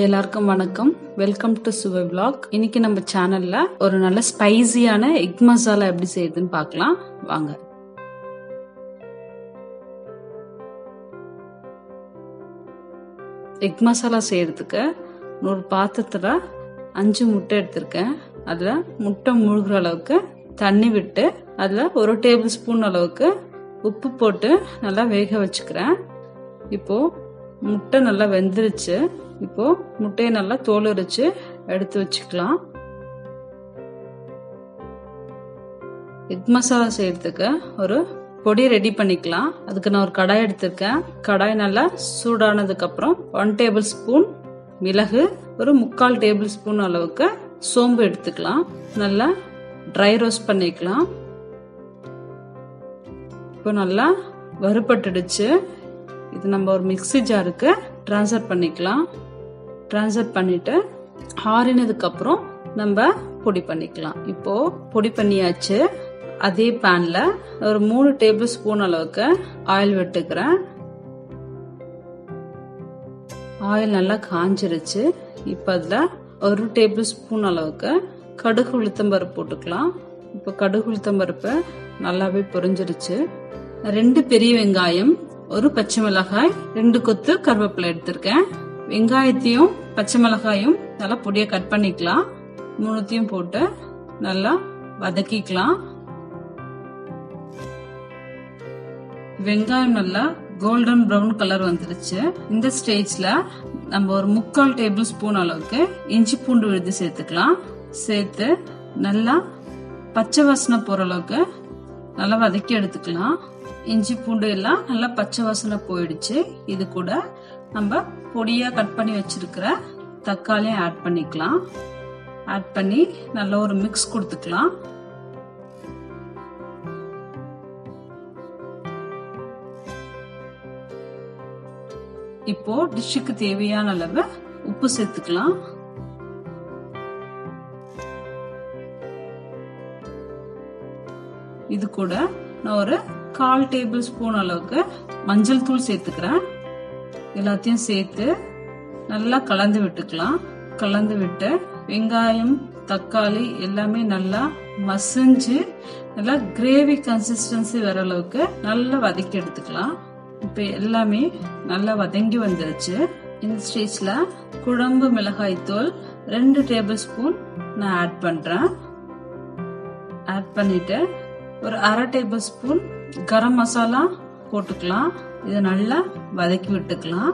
எல்லாருக்கும் வணக்கம் welcome to சுவை vlog இன்னைக்கு நம்ம சேனல்ல ஒரு நல்ல ஸ்பைசியான எக் மசாலா எப்படி செய்யுதுன்னு பார்க்கலாம் வாங்க எக் மசாலா செய்யறதுக்கு ஒரு பாத்திரத்துல அஞ்சு முட்டை எடுத்திருக்கேன் அதுல முட்டை முழுகிற அளவுக்கு தண்ணி விட்டு அதுல ஒரு டேபிள் ஸ்பூன் அளவுக்கு உப்பு போட்டு நல்லா வேக வச்சுக்கிறேன் இப்போ முட்டை நல்லா வெந்துருச்சு இப்போ முட்டையை நல்லா தோல் உரிச்சு எடுத்து வச்சுக்கலாம் எக் மசாலா செய்யறதுக்கு ஒரு பொடி ரெடி பண்ணிக்கலாம் அதுக்கு நான் ஒரு கடாய் எடுத்திருக்கேன் கடாய் நல்லா சூடானதுக்கு அப்புறம் ஒன் டேபிள் ஸ்பூன் மிளகு ஒரு முக்கால் டேபிள் ஸ்பூன் அளவுக்கு சோம்பு எடுத்துக்கலாம் நல்லா ட்ரை ரோஸ்ட் பண்ணிக்கலாம் இப்போ நல்லா வறுபட்டுடுச்சு இது நம்ம ஒரு மிக்ஸி ஜாருக்கு ட்ரான்ஸ்ஃபர் பண்ணிக்கலாம் ட்ரான்ஸ்ஃபர் பண்ணிட்டு ஆறினதுக்கு அப்புறம் நம்ம பொடி பண்ணிக்கலாம் இப்போ பொடி பண்ணியாச்சு அதே பேன்ல ஒரு மூணு டேபிள் ஸ்பூன் அளவுக்கு ஆயில் விட்டுக்கிறேன் ஆயில் நல்லா காஞ்சிருச்சு இப்போ அதில் ஒரு டேபிள் ஸ்பூன் அளவுக்கு கடுகு உளுத்தம்பருப்பு போட்டுக்கலாம் இப்போ கடுகு உளுத்தம்பருப்பு நல்லாவே பொரிஞ்சிருச்சு ரெண்டு பெரிய வெங்காயம் ஒரு பச்சை மிளகாய் ரெண்டு கொத்து கருவேப்பிலை எடுத்திருக்கேன் வெங்காயத்தையும் பச்சை மிளகாயும் நல்லா பொடியை கட் பண்ணிக்கலாம் மூணுத்தையும் போட்டு நல்லா வதக்கிக்கலாம் வெங்காயம் நல்லா கோல்டன் ப்ரௌன் கலர் வந்துருச்சு இந்த ஸ்டேஜ்ல நம்ம ஒரு முக்கால் டேபிள் ஸ்பூன் அளவுக்கு இஞ்சி பூண்டு விழுது சேர்த்துக்கலாம் சேர்த்து நல்லா பச்சை வாசனை போற அளவுக்கு நல்லா வதக்கி எடுத்துக்கலாம் இஞ்சி பூண்டு எல்லாம் நல்லா பச்சை வாசனை போயிடுச்சு இது கூட நம்ம பொடியா கட் பண்ணி வச்சிருக்கிற தக்காளியும் ஆட் பண்ணிக்கலாம் ஆட் பண்ணி நல்ல ஒரு மிக்ஸ் கொடுத்துக்கலாம் இப்போ டிஷ்ஷுக்கு தேவையான அளவு உப்பு சேர்த்துக்கலாம் இது கூட நான் ஒரு கால் டேபிள் ஸ்பூன் அளவுக்கு மஞ்சள் தூள் சேர்த்துக்கிறேன் எல்லாத்தையும் சேர்த்து நல்லா கலந்து விட்டுக்கலாம் கலந்து விட்டு வெங்காயம் தக்காளி எல்லாமே நல்லா மசிஞ்சு நல்லா கிரேவி கன்சிஸ்டன்சி வர அளவுக்கு நல்லா வதக்கி எடுத்துக்கலாம் இப்போ எல்லாமே நல்லா வதங்கி வந்துருச்சு இந்த ஸ்டேஜ்ல குழம்பு மிளகாய் தூள் ரெண்டு டேபிள் ஸ்பூன் நான் ஆட் பண்றேன் ஆட் பண்ணிட்டு ஒரு அரை டேபிள் ஸ்பூன் கரம் மசாலா போட்டுக்கலாம் இதை நல்லா வதக்கி விட்டுக்கலாம்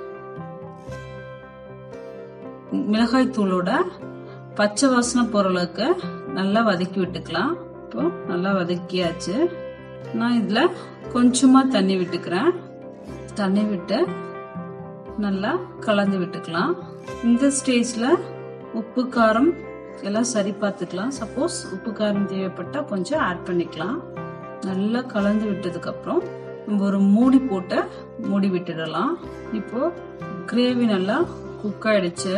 மிளகாய் தூளோட பச்சை வாசனை போற அளவுக்கு நல்லா வதக்கி விட்டுக்கலாம் இப்போ நல்லா வதக்கியாச்சு நான் இதுல கொஞ்சமா தண்ணி விட்டுக்கிறேன் தண்ணி விட்டு நல்லா கலந்து விட்டுக்கலாம் இந்த ஸ்டேஜ்ல உப்பு காரம் எல்லாம் சரி பார்த்துக்கலாம் சப்போஸ் உப்பு காரம் தேவைப்பட்டா கொஞ்சம் ஆட் பண்ணிக்கலாம் நல்லா கலந்து விட்டதுக்கு அப்புறம் நம்ம ஒரு மூடி போட்டு மூடி விட்டுடலாம் இப்போ கிரேவி நல்லா குக் ஆயிடுச்சு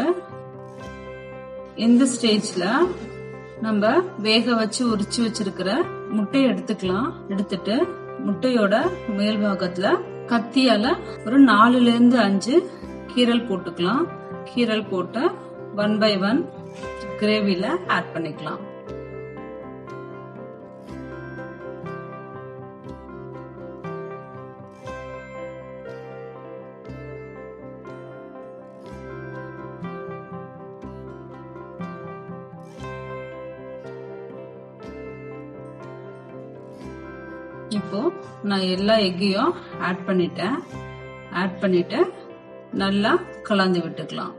இந்த ஸ்டேஜ்ல நம்ம வேக வச்சு உரிச்சு வச்சிருக்கிற முட்டையை எடுத்துக்கலாம் எடுத்துட்டு முட்டையோட மேல் பாகத்துல கத்தியால ஒரு நாலுல இருந்து அஞ்சு கீரல் போட்டுக்கலாம் கீரல் போட்டு ஒன் பை ஒன் கிரேவில ஆட் பண்ணிக்கலாம் இப்போ நான் எல்லா எக்கையும் ஆட் பண்ணிட்டேன் ஆட் பண்ணிட்டு நல்லா கலந்து விட்டுக்கலாம்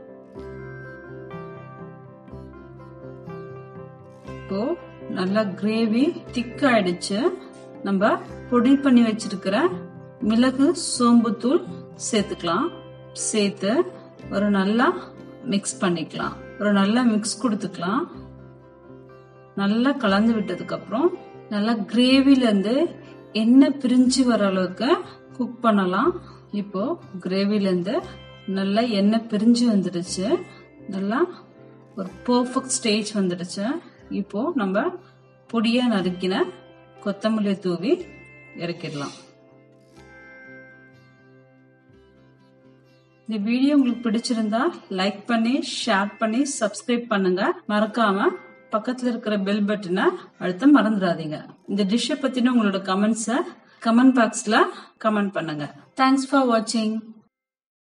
இப்போ நல்லா கிரேவி திக் ஆயிடுச்சு நம்ம பொடி பண்ணி வச்சிருக்கிற மிளகு சோம்பு தூள் சேர்த்துக்கலாம் சேர்த்து ஒரு நல்லா மிக்ஸ் பண்ணிக்கலாம் ஒரு நல்லா மிக்ஸ் கொடுத்துக்கலாம் நல்லா கலந்து விட்டதுக்கு அப்புறம் நல்லா கிரேவில இருந்து எண்ணெய் பிரிஞ்சு வர அளவுக்கு குக் பண்ணலாம் இப்போ கிரேவில இருந்து நல்லா எண்ணெய் பிரிஞ்சு வந்துடுச்சு நல்லா ஒரு பர்ஃபெக்ட் ஸ்டேஜ் வந்துடுச்சு இப்போ நம்ம பொடியா நறுக்கின கொத்தமல்லி தூவி இறக்கிடலாம் இந்த வீடியோ உங்களுக்கு பிடிச்சிருந்தா லைக் பண்ணி ஷேர் பண்ணி சப்ஸ்கிரைப் பண்ணுங்க மறக்காம பக்கத்துல இருக்கிற பெல் பட்டனை அழுத்த மறந்துடாதீங்க இந்த டிஷ்ஷை பத்தின உங்களோட கமெண்ட்ஸை கமெண்ட் பாக்ஸ்ல கமெண்ட் பண்ணுங்க தேங்க்ஸ் ஃபார் வாட்சிங்